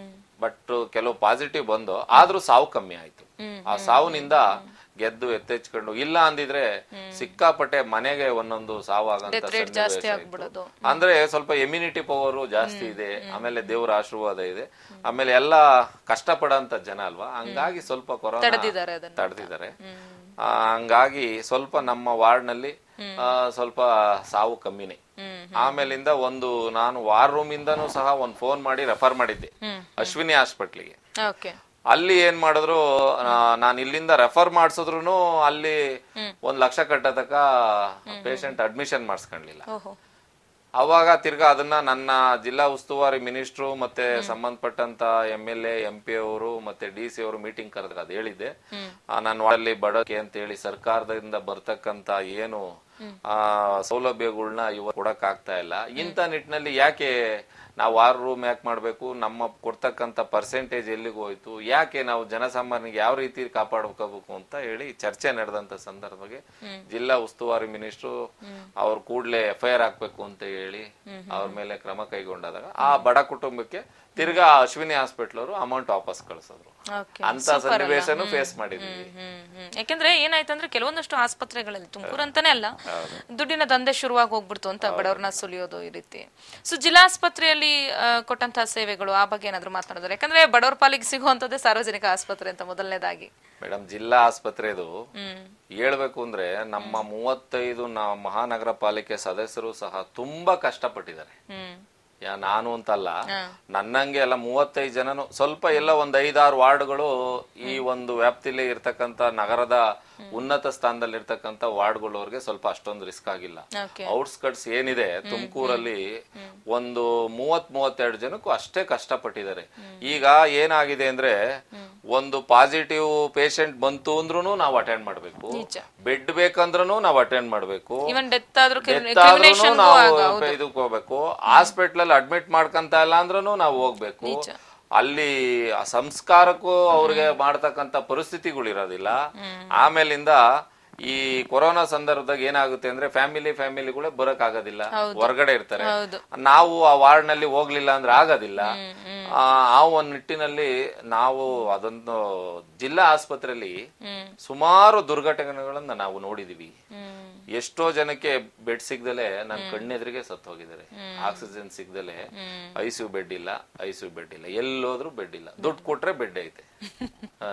ಬಟ್ ಕೆಲವು ಪಾಸಿಟಿವ್ ಬಂದು ಆದ್ರೂ ಸಾವು ಕಮ್ಮಿ ಆಯ್ತು ಆ ಸಾವುನಿಂದ ಗೆದ್ದು ಎತ್ತೆಚ್ಕೊಂಡು ಇಲ್ಲ ಅಂದಿದ್ರೆ ಸಿಕ್ಕಾಪಟ್ಟೆ ಮನೆಗೆ ಒಂದೊಂದು ಸಾವಾಗಂತ ರೇಟ್ ಜಾಸ್ತಿ ಸನ್ನಿವೇಶ ಇತ್ತು. ಆಗ್ಬಿಡೋದು ಅಂದ್ರೆ ಸ್ವಲ್ಪ ಇಮ್ಯುನಿಟಿ ಪವರ್ ಜಾಸ್ತಿ ಇದೆ ಆಮೇಲೆ ದೇವರ ಆಶೀರ್ವಾದ ಇದೆ ಆಮೇಲೆ ಎಲ್ಲ ಕಷ್ಟಪಡಂತ ಜನ ಅಲ್ವಾ ಹಂಗಾಗಿ ಸ್ವಲ್ಪ ಕೊರೋನಾ ತಡೆದಿದ್ದಾರೆ ಅದನ್ನ ತಡೆದಿದ್ದಾರೆ ಆ, ಹಂಗಾಗಿ ಸ್ವಲ್ಪ ನಮ್ಮ ವಾರ್ಡ್ ನಲ್ಲಿ ಆ, ಸ್ವಲ್ಪ ಸಾವು ಕಮ್ಮಿನೇ ಹ್ಮ್ ಆಮೇಲಿಂದ ಒಂದು ನಾನು ವಾರ್ ರೂಮ್ ಇಂದನೂ ಸಹ ಒಂದು ಫೋನ್ ಮಾಡಿ ರೆಫರ್ ಮಾಡಿದ್ದೆ ಅಶ್ವಿನಿ ಹಾಸ್ಪಿಟ್ಲಿಗೆ ಓಕೆ ಅಲ್ಲಿ ಏನ್ ಮಾಡಿದ್ರು ನಾನು ಇಲ್ಲಿಂದ ರೆಫರ್ ಮಾಡಿಸಿದ್ರು ಅಲ್ಲಿ ಒಂದ್ ಲಕ್ಷ ಕಟ್ಟತಕ್ಕ ಪೇಷಂಟ್ ಅಡ್ಮಿಷನ್ ಮಾಡಿಸ್ಕೊಂಡ್ಲಿಲ್ಲ ಓಹೋ ಅವಾಗ ತಿರ್ಗಾ ಅದನ್ನ ನನ್ನ ಜಿಲ್ಲಾ ಉಸ್ತುವಾರಿ ಮಿನಿಸ್ಟ್ರು ಮತ್ತೆ ಸಂಬಂಧಪಟ್ಟಂತ M L A M P ಅವರು ಮತ್ತೆ ಡಿ ಸಿ ಅವರು ಮೀಟಿಂಗ್ ಕರೆದ್ರೆ ಅದ್ ಹೇಳಿದ್ದೆ ಆ, ನನ್ನ ವಾರ್ಡಲ್ಲಿ ಬಡಕೆ ಅಂತ ಹೇಳಿ ಸರ್ಕಾರದಿಂದ ಬರ್ತಕ್ಕಂತ ಏನು ಆ ಸೌಲಭ್ಯಗಳನ್ನ ಇವ ಕೊಡಕ್ ಆಗ್ತಾ ಇಲ್ಲ ಇಂಥ ನಿಟ್ಟಿನಲ್ಲಿ ಯಾಕೆ ನಾವು ಆರು ರೂಮ್ ಯಾಕೆ ಮಾಡ್ಬೇಕು ನಮ್ಮ ಕೊಡ್ತಕ್ಕಂತ ಪರ್ಸೆಂಟೇಜ್ ಎಲ್ಲಿಗೆ ಹೋಯ್ತು ಯಾಕೆ ನಾವು ಜನಸಾಮಾನ್ಯರಿಗೆ ಯಾವ ರೀತಿ ಕಾಪಾಡ್ಕೋಬೇಕು ಅಂತ ಹೇಳಿ ಚರ್ಚೆ ನಡೆದಂತ ಸಂದರ್ಭಕ್ಕೆ ಜಿಲ್ಲಾ ಉಸ್ತುವಾರಿ ಮಿನಿಸ್ಟ್ರು ಅವ್ರ ಕೂಡ್ಲೆ ಎಫ್ ಐ ಆರ್ ಹಾಕ್ಬೇಕು ಅಂತ ಹೇಳಿ ಅವ್ರ ಮೇಲೆ ಕ್ರಮ ಕೈಗೊಂಡಾಗ ಆ ಬಡ ಕುಟುಂಬಕ್ಕೆ ತಿರ್ಗಾ ಅಶ್ವಿನಿ ಹಾಸ್ಪಿಟ್ಲ್ ಅವರು ಅಮೌಂಟ್ ವಾಪಸ್ ಕಳ್ಸಿದ್ರು ಓಕೆ ಅಂತ ಸನ್ನಿವೇಶನು ಫೇಸ್ ಮಾಡಿದ್ವಿ ಹ್ಮ್ ಹ್ಮ್ ಯಾಕಂದ್ರೆ ಏನಾಯ್ತಂದ್ರೆ ಕೆಲವೊಂದಷ್ಟು ಆಸ್ಪತ್ರೆಗಳಲ್ಲಿ ತುಮಕೂರು ಅಂತಾನೆ ಅಲ್ಲ ದುಡ್ಡಿನ ದಂಧೆ ಶುರುವಾಗಿ ಹೋಗ್ಬಿಡ್ತು ಅಂತ ಬಡವ್ರನ್ನ ಸುಲಿಯೋದು ಈ ರೀತಿ ಸೊ ಜಿಲ್ಲಾಸ್ಪತ್ರೆಯಲ್ಲಿ ಆ, ಕೊಟ್ಟಂತಹ ಸೇವೆಗಳು ಆ ಬಗ್ಗೆ ಏನಾದ್ರು ಮಾತನಾಡಿದ್ರೆ ಯಾಕಂದ್ರೆ ಬಡವ್ರ ಪಾಲಿಗೆ ಸಿಗುವಂತದ್ದೇ ಸಾರ್ವಜನಿಕ ಆಸ್ಪತ್ರೆ ಅಂತ ಮೊದಲನೇದಾಗಿ ಮೇಡಮ್ ಜಿಲ್ಲಾ ಆಸ್ಪತ್ರೆದು ಹ್ಮ್ ಹೇಳ್ಬೇಕು ಅಂದ್ರೆ ನಮ್ಮ ಮೂವತ್ತೈದು ನ- ಮಹಾನಗರ ಪಾಲಿಕೆ ಸದಸ್ಯರು ಸಹ ತುಂಬಾ ಕಷ್ಟಪಟ್ಟಿದ್ದಾರೆ ಹ್ಮ್ ಯಾ ನಾನು ಅಂತಲ್ಲ ನನ್ನಂಗೆ ಎಲ್ಲ ಮೂವತ್ತೈದು ಜನನು ಸ್ವಲ್ಪ ಎಲ್ಲ ಒಂದ್ ಐದಾರು ವಾರ್ಡ್ಗಳು ಈ ಒಂದು ವ್ಯಾಪ್ತಿಲಿ ಇರ್ತಕ್ಕಂತ ನಗರದ ಉನ್ನತ ಸ್ಥಾನದಲ್ಲಿ ಇರ್ತಕ್ಕಂತ ವಾರ್ಡ್ಗಳವ್ರಿಗೆ ಸ್ವಲ್ಪ ಅಷ್ಟೊಂದು ರಿಸ್ಕ್ ಆಗಿಲ್ಲ ಓಕೆ ಔಟ್ಸ್ಕಟ್ಸ್ ಏನಿದೆ ತುಮಕೂರಲ್ಲಿ ಒಂದು ಮೂವತ್ ಮೂವತ್ತೆರಡು ಜನಕ್ಕೂ ಅಷ್ಟೇ ಕಷ್ಟಪಟ್ಟಿದ್ದಾರೆ ಈಗ ಏನಾಗಿದೆ ಅಂದ್ರೆ ಒಂದು ಪಾಸಿಟಿವ್ ಪೇಷಂಟ್ ಬಂತು ಅಂದ್ರೂ ನಾವು ಅಟೆಂಡ್ ಮಾಡ್ಬೇಕು ನಿಜ ಬೆಡ್ ಬೇಕಂದ್ರೂ ನಾವು ಅಟೆಂಡ್ ಮಾಡ್ಬೇಕು ಇವನ್ ಡೆತ್ ಆದ್ರೂ Death ಆದ್ರೂನು ನಾವು ಇದಕ್ಕೆ ಹೋಗ್ಬೇಕು ಹಾಸ್ಪಿಟ್ಲ್ ಅಲ್ಲಿ ಅಡ್ಮಿಟ್ ಮಾಡ್ಕಂತ ಇಲ್ಲ ಅಂದ್ರೂ ನಾವು ಹೋಗ್ಬೇಕು ನಿಜ. ಅಲ್ಲಿ ಆ ಸಂಸ್ಕಾರಕ್ಕೂ ಅವ್ರಿಗೆ ಮಾಡ್ತಕ್ಕಂತ ಪರಿಸ್ಥಿತಿಗಳು ಇರೋದಿಲ್ಲ ಆಮೇಲಿಂದ ಈ ಕೊರೋನಾ ಸಂದರ್ಭದಾಗ ಏನಾಗುತ್ತೆ ಅಂದ್ರೆ ಫ್ಯಾಮಿಲಿ ಫ್ಯಾಮಿಲಿಗಳೇ ಬರಕ್ ಆಗೋದಿಲ್ಲ ಹೊರಗಡೆ ಇರ್ತಾರೆ ಹೌದು ನಾವು ಆ ವಾರ್ಡ್ ನಲ್ಲಿ ಹೋಗ್ಲಿಲ್ಲ ಅಂದ್ರೆ ಆಗೋದಿಲ್ಲ ಆ ಆ ಒಂದ್ ನಿಟ್ಟಿನಲ್ಲಿ ನಾವು ಅದೊಂದು ಜಿಲ್ಲಾ ಆಸ್ಪತ್ರೆಯಲ್ಲಿ ಹ್ಮ್ ಸುಮಾರು ದುರ್ಘಟನೆಗಳನ್ನ ನಾವು ನೋಡಿದೀವಿ ಹ್ಮ್ ಎಷ್ಟೋ ಜನಕ್ಕೆ ಬೆಡ್ ಸಿಗ್ದಲೆ ನನ್ನ ಕಣ್ಣೆದುರಿಗೆ ಸತ್ತು ಹೋಗಿದ್ದಾರೆ ಆಕ್ಸಿಜನ್ ಸಿಗ್ದಲೆ ಐಸಿಯು ಬೆಡ್ ಇಲ್ಲ ಐಸಿಯು ಬೆಡ್ ಇಲ್ಲ ಎಲ್ಲೋದ್ರು ಬೆಡ್ ಇಲ್ಲ ದುಡ್ಡು ಕೊಟ್ರೆ ಬೆಡ್ ಐತೆ ಹ.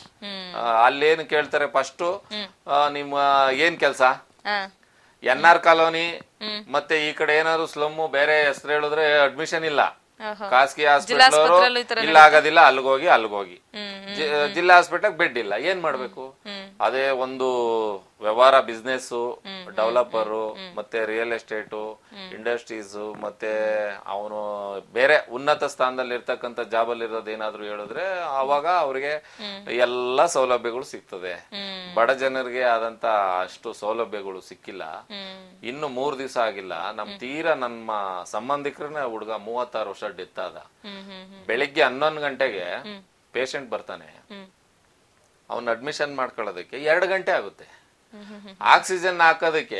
ಆ, ಅಲ್ಲೇನು ಕೇಳ್ತಾರೆ ಫಸ್ಟ್ ನಿಮ್ಮ ಏನ್ ಕೆಲ್ಸ ಹಾ ಎನ್ ಆರ್ ಕಾಲೋನಿ ಮತ್ತೆ ಈ ಕಡೆ ಏನಾದ್ರು ಸ್ಲಮ್ಮು ಬೇರೆ ಹೆಸರು ಹೇಳಿದ್ರೆ ಅಡ್ಮಿಷನ್ ಇಲ್ಲ ಓಹೋ. ಖಾಸಗಿ ಹಾಸ್ಪಿಟಲ್ ಆಸ್ಪತ್ರೆಯಲ್ಲೂ ಈ ತರ ಇಲ್ಲ ಆಗೋದಿಲ್ಲ ಅಲ್ಗೋಗಿ ಅಲ್ಗೋಗಿ ಜಿ- ಜಿಲ್ಲಾ ಹಾಸ್ಪಿಟಲ್ ಬೆಡ್ ಇಲ್ಲ ಏನ್ ಮಾಡ್ಬೇಕು ಅದೇ ಒಂದು ವ್ಯವಹಾರ ಬಿಸ್ನೆಸ್ ಡೆವಲಪರು ಮತ್ತೆ ರಿಯಲ್ ಎಸ್ಟೇಟು ಇಂಡಸ್ಟ್ರೀಸ್ ಮತ್ತೆ ಅವನು ಬೇರೆ ಉನ್ನತ ಸ್ಥಾನದಲ್ಲಿ ಇರ್ತಕ್ಕಂಥ ಜಾಬ್ ಅಲ್ಲಿ ಇರೋದು ಏನಾದ್ರು ಹೇಳಿದ್ರೆ ಅವಾಗ ಅವ್ರಿಗೆ ಎಲ್ಲ ಸೌಲಭ್ಯಗಳು ಸಿಗ್ತದೆ ಬಡ ಜನರಿಗೆ ಆದಂತ ಅಷ್ಟು ಸೌಲಭ್ಯಗಳು ಸಿಕ್ಕಿಲ್ಲ ಇನ್ನು ಮೂರ್ ದಿವಸ ಆಗಿಲ್ಲ ನಮ್ ತೀರಾ ನಮ್ಮ ಸಂಬಂಧಿಕರನ್ನ ಹುಡುಗ ಮೂವತ್ತಾರು ವರ್ಷ ಡೆತ್ ಆದ ಬೆಳಿಗ್ಗೆ ಹನ್ನೊಂದು ಗಂಟೆಗೆ ಪೇಷಂಟ್ ಬರ್ತಾನೆ ಅವನ್ ಅಡ್ಮಿಷನ್ ಮಾಡ್ಕೊಳ್ಳೋದಕ್ಕೆ ಎರಡು ಗಂಟೆ ಆಗುತ್ತೆ ಆಕ್ಸಿಜನ್ ಹಾಕೋದಕ್ಕೆ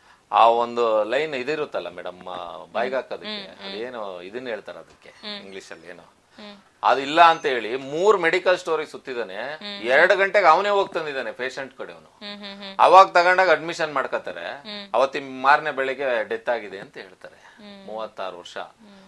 ಆ ಒಂದು ಲೈನ್ ಇದಿರುತ್ತಲ್ಲ ಮೇಡಮ್ ಬಾಯ್ಗೆ ಹಾಕೋದಕ್ಕೆ ಅದೇನೋ ಇದನ್ನ ಹೇಳ್ತಾರ ಅದಕ್ಕೆ ಇಂಗ್ಲಿಷ್ ಅಲ್ಲಿ ಏನೋ ಅದಿಲ್ಲ ಅಂತ ಹೇಳಿ ಮೂರ್ ಮೆಡಿಕಲ್ ಸ್ಟೋರಿಗೆ ಸುತ್ತಿದಾನೆ ಎರಡು ಗಂಟೆಗೆ ಅವನೇ ಹೋಗ್ ತಂದಿದ್ದಾನೆ ಪೇಷಂಟ್ ಕಡೆ ಅವನು ಅವಾಗ ತಗೊಂಡಾಗ ಅಡ್ಮಿಷನ್ ಮಾಡ್ಕೋತಾರೆ ಅವತ್ತಿನ ಮಾರನೇ ಬೆಳಿಗ್ಗೆ ಡೆತ್ ಆಗಿದೆ ಅಂತ ಹೇಳ್ತಾರೆ ಮೂವತ್ತಾರು ವರ್ಷ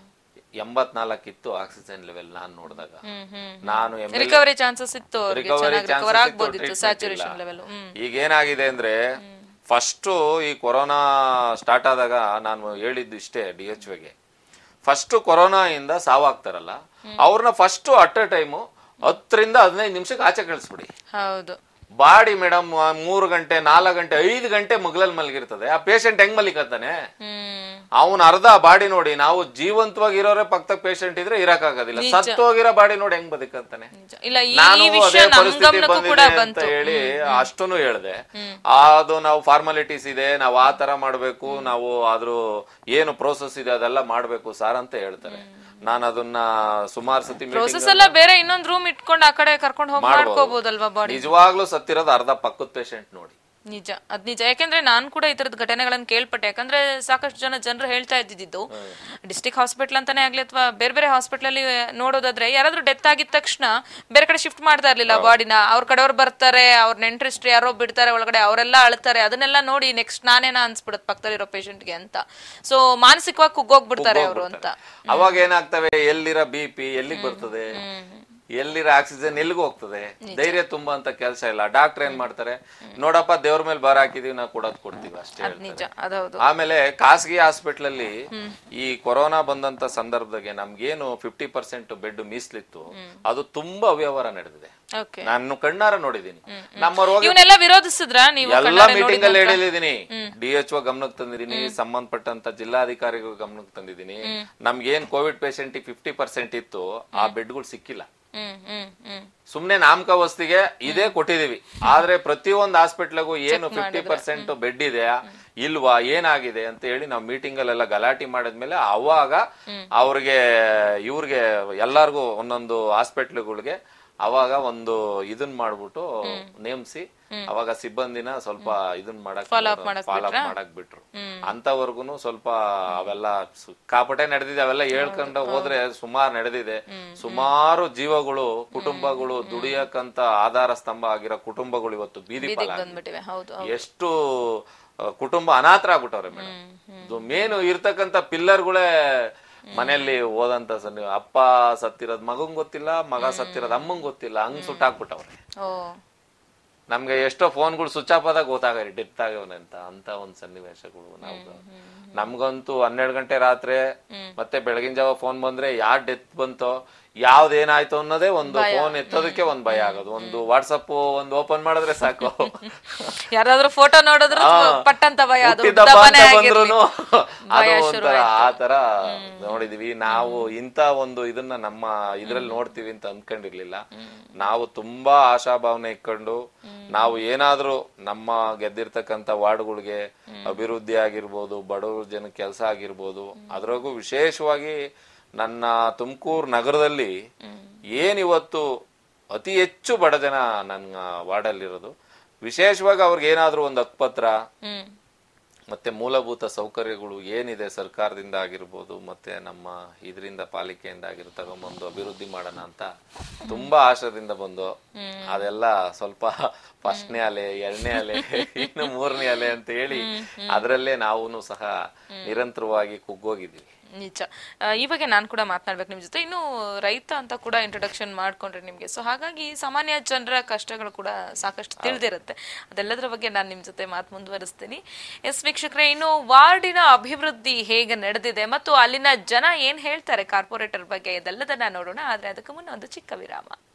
ಎಂಬತ್ನಾಲ್ಕಿತ್ತು ಆಕ್ಸಿಜನ್ ಲೆವೆಲ್ ನಾನ್ ನೋಡಿದಾಗ ನಾನು ML ರಿಕವರಿ ಚಾನ್ಸಸ್ ಇತ್ತು ಅವ್ರಿಗೆ ರಿಕವರಿ ಚೆನ್ನಾಗಿ ರಿಕವರ್ ಆಗ್ಬೋದಿತ್ತು ಸ್ಯಾಚುರೇಷನ್ ಲೆವೆಲ್ ಈಗ ಏನಾಗಿದೆ ಅಂದ್ರೆ ಫಸ್ಟ್ ಈ ಕೊರೋನಾ ಸ್ಟಾರ್ಟ್ ಆದಾಗ ನಾನು ಹೇಳಿದ್ದು ಇಷ್ಟೇ ಡಿ ಎಚ್ ಗೆ ಫಸ್ಟ್ ಕೊರೋನಾ ಇಂದ ಸಾವಾಗ್ತಾರಲ್ಲ ಅವ್ರನ್ನ ಫಸ್ಟ್ ಅಟ್ ಅ ಟೈಮು ಹತ್ತರಿಂದ ಹದಿನೈದು ನಿಮಿಷಕ್ಕೆ ಆಚೆ ಕಳಿಸ್ಬಿಡಿ ಹೌದು ಬಾಡಿ ಮೇಡಮ್ ಮೂರು ಗಂಟೆ ನಾಲ್ಕು ಗಂಟೆ ಐದು ಗಂಟೆ ಮಗ್ಲಲ್ಲಿ ಮಲಗಿರ್ತದೆ ಆ ಪೇಷಂಟ್ ಹೆಂಗ್ ಮಲಿಕತ್ತಾನೆ ಹ್ಮ್ ಅವನ್ ಅರ್ಧ ಬಾಡಿ ನೋಡಿ ನಾವು ಜೀವಂತವಾಗಿ ಇರೋರೆ ಪಕ್ಕದ ಪೇಷಂಟ್ ಇದ್ರೆ ಇರಕ್ಕಾಗೋದಿಲ್ಲ ಸತ್ತೋಗಿರೋ ಬಾಡಿ ನೋಡಿ ಹೆಂಗ್ ಬದುಕಂತಾನೆ ನಿಜ. ಇಲ್ಲ ಈ ನಾನು ಈ ಅದೇ ವಿಷಯ ನಮ್ ಪರಿಸ್ಥಿತಿ ಗಮನಕ್ಕೂ ಕೂಡ ಬಂದಿದೆ ಅಂತ ಬಂತು ಹೇಳಿ ಅಷ್ಟನ್ನು ಹೇಳ್ದೆ ಅದು ನಾವು ಫಾರ್ಮಾಲಿಟೀಸ್ ಇದೆ ನಾವು ಆ ತರ ಮಾಡ್ಬೇಕು ನಾವು ಅದ್ರ ಏನು ಪ್ರೋಸೆಸ್ ಇದೆ ಅದೆಲ್ಲ ಮಾಡ್ಬೇಕು ಸಾರ್ ಅಂತ ಹೇಳ್ತಾರೆ ನಾನು ಅದನ್ನ ಸುಮಾರು ಸತಿ meeting ಪ್ರೋಸೆಸ್ ಎಲ್ಲ ಬೇರೆ ಇನ್ನೊಂದ್ ರೂಮ್ ಇಟ್ಕೊಂಡು ಆ ಕಡೆ ಕರ್ಕೊಂಡು ಹೋಗಿ ಮಾಡ್ಕೋಬಹುದಲ್ವಾ ಬಾಡಿ ನಿಜವಾಗ್ಲೂ ಸತ್ತಿರೋದು ಅರ್ಧ ಪಕ್ಕದ ಪೇಷಂಟ್ ನೋಡಿ ನಿಜ ಅದ್ ನಿಜ ಯಾಕೆಂದ್ರೆ ನಾನ್ ಕೂಡ ಈ ತರದ ಘಟನೆಗಳನ್ನ ಕೇಳ್ಪಟ್ಟೆ ಯಾಕಂದ್ರೆ ಸಾಕಷ್ಟು ಜನ ಜನರು ಹೇಳ್ತಾ ಇದ್ದಿದ್ದು ಡಿಸ್ಟಿಕ್ ಹಾಸ್ಪಿಟಲ್ ಅಂತಾನೆ ಆಗ್ಲಿ ಅಥವಾ ಬೇರೆ ಬೇರೆ ಹಾಸ್ಪಿಟಲ್ ಅಲ್ಲಿ ನೋಡೋದಾದ್ರೆ ಯಾರಾದ್ರೂ ಡೆತ್ ಆಗಿದ ತಕ್ಷಣ ಬೇರೆ ಕಡೆ ಶಿಫ್ಟ್ ಮಾಡ್ತಾ ಇರ್ಲಿಲ್ಲ ಬಾಡಿನ ಅವ್ರ ಕಡೆಯವ್ರು ಬರ್ತಾರೆ ಅವ್ರ ನೆಂಟ್ರಿಸ್ಟ್ರಿ ಯಾರೋ ಬಿಡ್ತಾರೆ ಒಳಗಡೆ ಅವರೆಲ್ಲ ಅಳ್ತಾರೆ ಅದನ್ನೆಲ್ಲ ನೋಡಿ ನೆಕ್ಸ್ಟ್ ನಾನೇನ ಅನ್ಸ್ಬಿಡುತ್ತೆ ಪಕ್ಕದಲ್ಲಿರೋ ಗೆ ಅಂತ ಸೊ ಮಾನಸಿಕವಾಗಿ ಕುಗ್ಗೋಗ್ಬಿಡ್ತಾರೆ ಅವರು ಅಂತ ಅವಾಗ ಏನಾಗ್ತವೆ ಎಲ್ಲಿರೋ ಬಿ ಪಿ ಎಲ್ಲಿಗೆ ಬರ್ತದೆ ಎಲ್ಲಿರೋ ಆಕ್ಸಿಜನ್ ಎಲ್ಲಿಗೆ ಹೋಗ್ತದೆ ಧೈರ್ಯ ತುಂಬಾ ಅಂತ ಕೆಲಸ ಇಲ್ಲ ಡಾಕ್ಟರ್ ಏನ್ ಮಾಡ್ತಾರೆ ನೋಡಪ್ಪ ದೇವ್ರ ಮೇಲೆ ಬಾರ ಹಾಕಿದೀವಿ ನಾವು ಕೊಡೋದ್ ಕೊಡ್ತೀವಿ ಅಷ್ಟೇ ಅದ್ ನಿಜ ಅದೌದು ಆಮೇಲೆ ಖಾಸಗಿ ಹಾಸ್ಪಿಟಲ್ ಅಲ್ಲಿ ಈ ಕೊರೋನಾ ಬಂದಂತ ಸಂದರ್ಭದಾಗೆ ನಮ್ಗೇನು ಫಿಫ್ಟಿ ಪರ್ಸೆಂಟ್ ಬೆಡ್ ಮೀಸಲಿತ್ತು ಅದು ತುಂಬಾ ಅವ್ಯವಹಾರ ನಡೆದಿದೆ ಓಕೆ ನಾನು ಕಣ್ಣಾರ ನೋಡಿದೀನಿ ನಮ್ಮ ರೋಗಿ ಇವನ್ನೆಲ್ಲ ವಿರೋಧಿಸಿದ್ರ ನೀವು ಎಲ್ಲ ಮೀಟಿಂಗ್ ಅಲ್ಲಿ ಹೇಳಿದೀನಿ ಡಿ ಎಚ್ ಒ ಗಮನಕ್ಕೆ ತಂದಿದ್ದೀನಿ ಸಂಬಂಧಪಟ್ಟಂತ ಜಿಲ್ಲಾಧಿಕಾರಿಗಳು ಗಮನಕ್ಕೆ ತಂದಿದ್ದೀನಿ ನಮ್ಗೇನ್ ಕೋವಿಡ್ ಪೇಷಂಟ್ ಫಿಫ್ಟಿ ಪರ್ಸೆಂಟ್ ಇತ್ತು ಆ ಬೆಡ್ಗಳು ಸಿಕ್ಕಿಲ್ಲ ಹ್ಮ್ ಹ್ಮ್ ಹ್ಮ್ ಸುಮ್ನೆ ನಾಮಕಾವಸ್ತಿಗೆ ಇದೇ ಕೊಟ್ಟಿದೀವಿ ಆದ್ರೆ ಪ್ರತಿಯೊಂದು ಹಾಸ್ಪಿಟ್ಲಿಗೂ ಏನು ಫಿಫ್ಟಿ ಪರ್ಸೆಂಟ್ ಬೆಡ್ ಇದೆಯಾ ಇಲ್ವಾ ಏನಾಗಿದೆ ಅಂತ ಹೇಳಿ ನಾವು ಮೀಟಿಂಗ್ ಅಲ್ಲೆಲ್ಲ ಗಲಾಟೆ ಮಾಡಿದ್ಮೇಲೆ ಅವಾಗ ಅವ್ರಿಗೆ ಇವ್ರಿಗೆ ಎಲ್ಲಾರ್ಗೂ ಒಂದೊಂದು ಹಾಸ್ಪಿಟ್ಲ್ಗಳಿಗೆ ಅವಾಗ ಒಂದು ಇದನ್ ಮಾಡ್ಬಿಟ್ಟು ನೇಮಿಸಿ ಅವಾಗ ಸಿಬ್ಬಂದಿನ ಸ್ವಲ್ಪ ಇದನ್ ಮಾಡಕ್ ಫಾಲೋ ಅಪ್ ಮಾಡಕ್ ಬಿಟ್ರು ಅಂತವರ್ಗುನು ಸ್ವಲ್ಪ ಅವೆಲ್ಲ ಕಾಪಟೆ ನಡೆದಿದೆ ಅವೆಲ್ಲ ಹೇಳ್ಕೊಂಡು ಹೋದ್ರೆ ಸುಮಾರು ನಡೆದಿದೆ ಸುಮಾರು ಜೀವಗಳು ಕುಟುಂಬಗಳು ದುಡಿಯಕ್ಕಂತ ಆಧಾರ ಸ್ತಂಭ ಆಗಿರೋ ಕುಟುಂಬಗಳು ಇವತ್ತು ಬೀದಿ ಪಾಲಾಗಿದೆ ಬಂದ್ಬಿಟ್ಟಿವೆ ಹೌದು ಎಷ್ಟು ಆ, ಕುಟುಂಬ ಅನಾಥರ ಆಗ್ಬಿಟ್ಟವ್ರೆ ಮೇಡಮ್ ಮೇನು ಇರ್ತಕ್ಕಂತ ಪಿಲ್ಲರ್ಗಳೇ ಮನೆಯಲ್ಲಿ ಓದಂತ ಸನ್ನಿ ಅಪ್ಪ ಸತ್ತಿರೋದ್ ಮಗಂಗ್ ಗೊತ್ತಿಲ್ಲ ಮಗ ಸತ್ತಿರೋದ್ ಅಮ್ಮಂಗ್ ಗೊತ್ತಿಲ್ಲ ಹಂಗ್ ಸುಟ್ಟಾಕ್ಬಿಟ್ಟವ್ರೆ ಓ ನಮ್ಗೆ ಎಷ್ಟೋ ಫೋನ್ಗಳು ಸ್ವಿಚ್ ಆಫ್ ಆದಾಗ ಗೊತ್ತಾಗರಿ ಡೆತ್ ಆಗವನೆ ಅಂತ ಅಂತ ಒಂದ್ ಸನ್ನಿವೇಶಗಳು ನಾವು ನಮ್ಗಂತೂ ಹನ್ನೆರಡು ಗಂಟೆ ರಾತ್ರಿ ಮತ್ತೆ ಬೆಳಗಿನ ಜಾವ ಫೋನ್ ಬಂದ್ರೆ ಯಾರ್ ಡೆತ್ ಬಂತೋ ಯಾವ್ದ್ ಏನಾಯ್ತು ಅನ್ನೋದೇ ಒಂದು ಫೋನ್ ಎತ್ತೋದಕ್ಕೆ ಒಂದ್ ಭಯ ಆಗೋದು ಒಂದು ವಾಟ್ಸಪ್ ಒಂದು ಓಪನ್ ಮಾಡಿದ್ರೆ ಸಾಕು ಯಾರಾದ್ರೂ ಫೋಟೋ ನೋಡಿದ್ರು ಪಟ್ಟಂತ ಭಯ ಅದು ಹುಟ್ಟಿದಬ್ಬ ದಬ್ಬಾನೇ ಅಂತ ಆಗಿರ್ಲಿ. ಬಂದ್ರೂನು ಭಯ ಅದು ಶುರು ಒಂಥರ ಆ ತರ ನೋಡಿದೀವಿ ನಾವು ಇಂತ ಒಂದು ಇದನ್ನ ನಮ್ಮ ಇದ್ರಲ್ಲಿ ನೋಡ್ತೀವಿ ಅಂತ ಅನ್ಕೊಂಡಿರ್ಲಿಲ್ಲ ನಾವು ತುಂಬಾ ಆಶಾಭಾವನೆ ಇಟ್ಕೊಂಡು ನಾವು ಏನಾದ್ರೂ ನಮ್ಮ ಗೆದ್ದಿರ್ತಕ್ಕಂತ ವಾರ್ಡ್ಗಳಿಗೆ ಅಭಿವೃದ್ಧಿ ಆಗಿರ್ಬೋದು ಬಡವ್ರ ಜನ ಕೆಲಸ ಆಗಿರ್ಬೋದು ಅದ್ರಾಗೂ ವಿಶೇಷವಾಗಿ ನನ್ನ ತುಮಕೂರು ನಗರದಲ್ಲಿ ಏನಿವತ್ತು ಅತಿ ಹೆಚ್ಚು ಬಡ ಜನ ನನ್ನ ವಾರ್ಡಲ್ಲಿರೋದು ವಿಶೇಷವಾಗಿ ಅವ್ರಿಗೆ ಏನಾದ್ರೂ ಒಂದು ಹಕ್ಪತ್ರ ಹ್ಮ್ ಮತ್ತೆ ಮೂಲಭೂತ ಸೌಕರ್ಯಗಳು ಏನಿದೆ ಸರ್ಕಾರದಿಂದ ಆಗಿರ್ಬೋದು ಮತ್ತೆ ನಮ್ಮ ಇದರಿಂದ ಪಾಲಿಕೆಯಿಂದ ಆಗಿರೋ ತಗೊಂಬಂದು ಅಭಿವೃದ್ಧಿ ಮಾಡೋಣ ಅಂತ ತುಂಬಾ ಆಶದಿಂದ ಬಂದು ಅದೆಲ್ಲ ಸ್ವಲ್ಪ ಫಸ್ಟ್ನೇ ಅಲೆ ಎರಡನೇ ಅಲೆ ಇನ್ನು ಮೂರನೇ ಅಲೆ ಅಂತ ಹೇಳಿ ಅದರಲ್ಲೇ ನಾವು ಸಹ ನಿರಂತರವಾಗಿ ಕುಗ್ಗೋಗಿದ್ದೀವಿ ನಿಜ ಆ, ಈ ಬಗ್ಗೆ ನಾನು ಕೂಡ ಮಾತನಾಡ್ಬೇಕು ನಿಮ್ ಜೊತೆ ಇನ್ನು ರೈತ ಅಂತ ಕೂಡ ಇಂಟ್ರೊಡಕ್ಷನ್ ಮಾಡ್ಕೊಂಡ್ರೆ ನಿಮ್ಗೆ ಸೊ ಹಾಗಾಗಿ ಸಾಮಾನ್ಯ ಜನರ ಕಷ್ಟಗಳು ಕೂಡ ಸಾಕಷ್ಟು ತಿಳಿದಿರುತ್ತೆ ಅದೆಲ್ಲದರ ಬಗ್ಗೆ ನಾನು ನಿಮ್ ಜೊತೆ ಮಾತು ಮುಂದುವರಿಸ್ತೀನಿ ಎಸ್ ವೀಕ್ಷಕರೇ ಇನ್ನು ವಾರ್ಡಿನ ಅಭಿವೃದ್ಧಿ ಹೇಗೆ ನಡೆದಿದೆ ಮತ್ತು ಅಲ್ಲಿನ ಜನ ಏನ್ ಹೇಳ್ತಾರೆ ಕಾರ್ಪೊರೇಟರ್ ಬಗ್ಗೆ ಇದೆಲ್ಲದನ್ನ ನೋಡೋಣ ಆದ್ರೆ ಅದಕ್ಕೂ ಮುನ್ನ ಒಂದು ಚಿಕ್ಕ ವಿರಾಮ